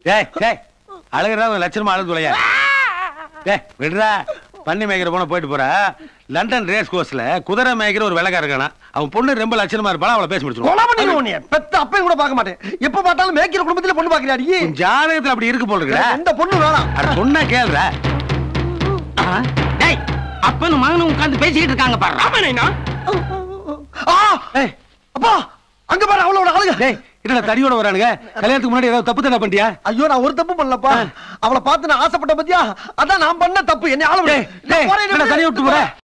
டேய் டேய் அழகுறா ஒரு லட்சணமா அழுது துளையா டேய் விடுறா பண்ணி மேய்க்கிற போன போயிட்டு போற லண்டன் ரேஸ் கோர்ஸ்ல குதிரை மேய்க்கிற ஒரு வெள்ளக்கார இருக்கானா அவன் பொண்ணு ரொம்ப லட்சணமா இருப்பாளா அவளை பேசி கொலை முடிச்சிருவான் பண்ணிடுவோம் உன்னைய. பெத்த அப்பையும் கூட பார்க்க மாட்டேன் எப்ப பார்த்தாலும் மேய்க்கிற குடும்பத்துல பொண்ணு பாக்குறியாடி உன் ஜாதகத்துல அப்படி இருக்கு போல இருக்குடா எந்த பொண்ணு வேணாம் அட சொன்னா கேளுடா டேய் அப்பனும் மகனும் உட்கார்ந்து பேசிக்கிட்டு இருக்காங்க பாரு ராமனைனா ஆ ஏய் அப்பா அங்க பாரு அவளோட அழகு டேய் என்னடா தடியோட வரானுங்க கல்யாணத்துக்கு முன்னாடி ஏதாவது தப்பு தானே பண்ணிட்டியா ஐயோ நான் ஒரு தப்பு பண்ணலப்பா அவளை பார்த்து நான் ஆசைப்பட்ட பத்தியா அதான் நான் பண்ண தப்பு என்ன ஆள விடு. டேய் நான் டேய் போறேன், என்னடா தனியா விட்டு போற